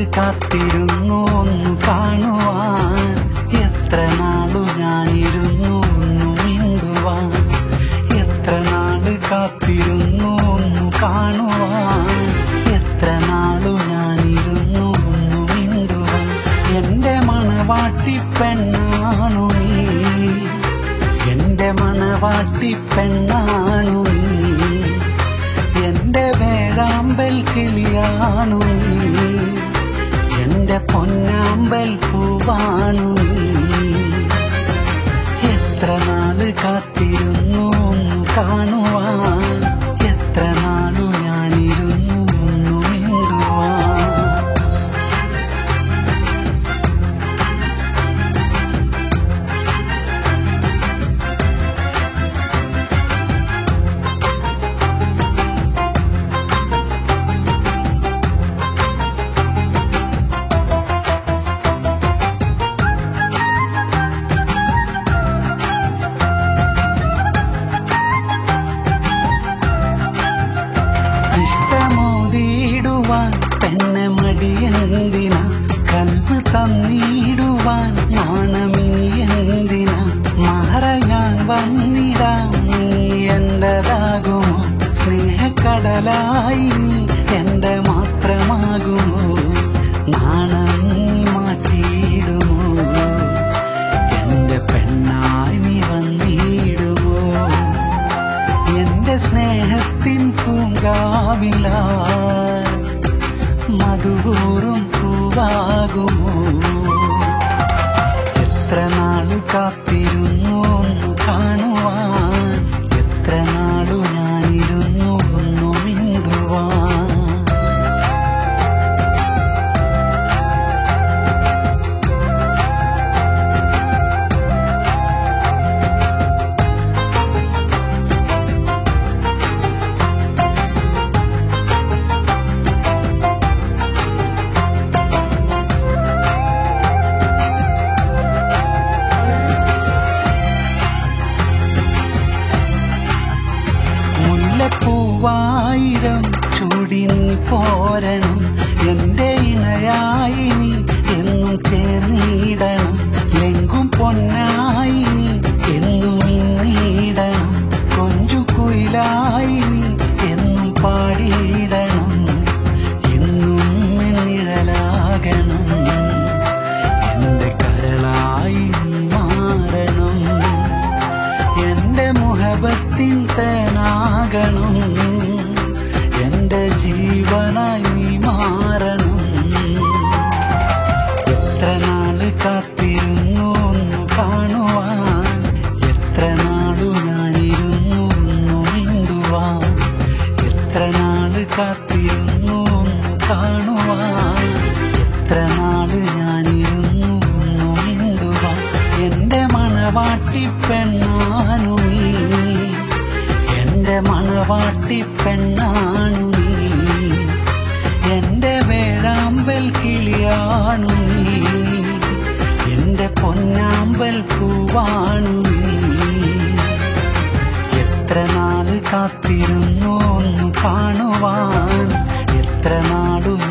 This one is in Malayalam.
നാള് കാത്തിരുന്നു ഒന്ന് കാണുവാൻ എത്ര നാളു ഞാനിരുന്നു ഒന്ന് മിണ്ടുവാൻ എത്ര നാള് കാത്തിരുന്നു ഒന്ന് കാണുവാൻ എത്ര നാളു ഞാനിരുന്നു ഒന്ന് മിണ്ടുവാൻ എന്റെ മണവാട്ടി പെണ്ണാണു നീ എന്റെ മണവാട്ടി പെണ്ണാണു നീ എന്റെ വേഴാമ്പൽ കിളിയാണു നീ എന്റെ പൊന്നാമ്പൽ പൂവാണു നീ എത്ര നാള് കാത്തിരുന്നു ഒന്ന് കാണുവാൻ എത്ര നാളു ഞാനിരുന്നു ഒന്ന് മിണ്ടുവാൻ ഇഷ്ടമോതിടുവാൻ പെണ്ണെ മടിയെന്തിന കൽവ് തന്നിടുവാൻ നാണമിനി എന്തിന മറയാൻ വന്നിടാം നീ എന്റേതാകുമോ സ്നേഹക്കടലായി നീ എന്റെ മാത്രമാകുമോ നാണം നീ മാറ്റിയിടുമോ എന്റെ പെണ്ണായി നീ വന്നിടുമോ എന്റെ സ്നേഹത്തിൻ പൂങ്കാവില മധുകൂറും പൂവാകുമോ എത്ര നാളു കാത്തിരുന്നു ഒന്ന് കാണുവാൻ എത്ര നാളു ഞാനിരുന്നു ഒന്നു മിണ്ടുവാൻ മുല്ലപ്പൂവായിരം ചൂടി നീ പോരണം എന്റെ ഇണയായി നീ എന്നും ചേർന്നിടണം ലെങ്കും പൊന്നായി നീ എന്നും ഇന്നിടണം കൊഞ്ചു കുയിലായി നീ എന്നും പാടിയിടണം എന്നും നിഴലാകണം എന്റെ കരളായി നീ മാറണം എന്റെ മുഹബത്തിൻ തേനാകണം എന്റെ ജീവനായി നീ മാറണം എത്ര നാള് കാത്തിരുന്നു ഒന്ന് കാണുവാൻ എത്ര നാളു ഞാനിരുന്നു ഒന്ന് മിണ്ടുവാൻ എത്ര നാള് കാത്തിരുന്നു ഒന്ന് കാണുവാൻ എത്ര നാള് ഞാനിരുന്നു ഒന്ന് മിണ്ടുവാൻ എന്റെ മണവാട്ടി പെണ്ണാണു നീ എന്റെ മണവാട്ടി പെണ്ണാണു നീ എന്റെ വേഴാമ്പൽ കിളിയാണു നീ എന്റെ പൊന്നാമ്പൽ പൂവാണു നീ എത്ര നാള് കാത്തിരുന്നു ഒന്ന് കാണുവാൻ എത്ര നാളു